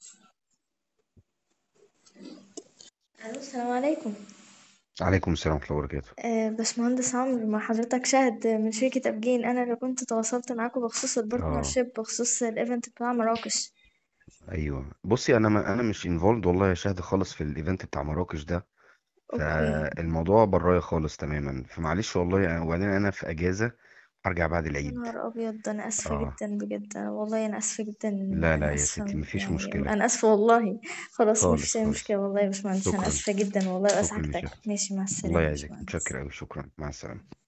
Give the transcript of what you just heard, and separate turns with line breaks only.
الو السلام عليكم
عليكم السلام ورحمة الله وبركاته
آه، باشمهندس عمرو مع حضرتك شاهد من شركة أبجين أنا اللي كنت تواصلت معاكم بخصوص
اه
البارتنرشيب بخصوص الإيفنت بتاع مراكش
ايوه بصي انا ما انا مش انفولد والله يا شاهد خالص في الايفنت بتاع مراكش ده
أوكي
فالموضوع برايا خالص تماما فمعلش والله وبعدين انا في اجازة هرجع بعد
يا
العيد
نهار أبيض أنا آسفة
اه
جدا بجد أنا والله أنا آسفة جدا
لا لا
أنا
يا ستي
آسفة
مفيش
يعني
مشكلة
أنا آسفة والله خلاص مفيش
خالص
أي
خالص
مشكلة والله يا باشمهندس أنا
شكرا
آسفة جدا والله
شكرا يا
وأزعجتك
شيخ
ماشي مع
الله
السلامة يا
يعزك متشكر
باشمهندس
أوي شكرا مع السلامة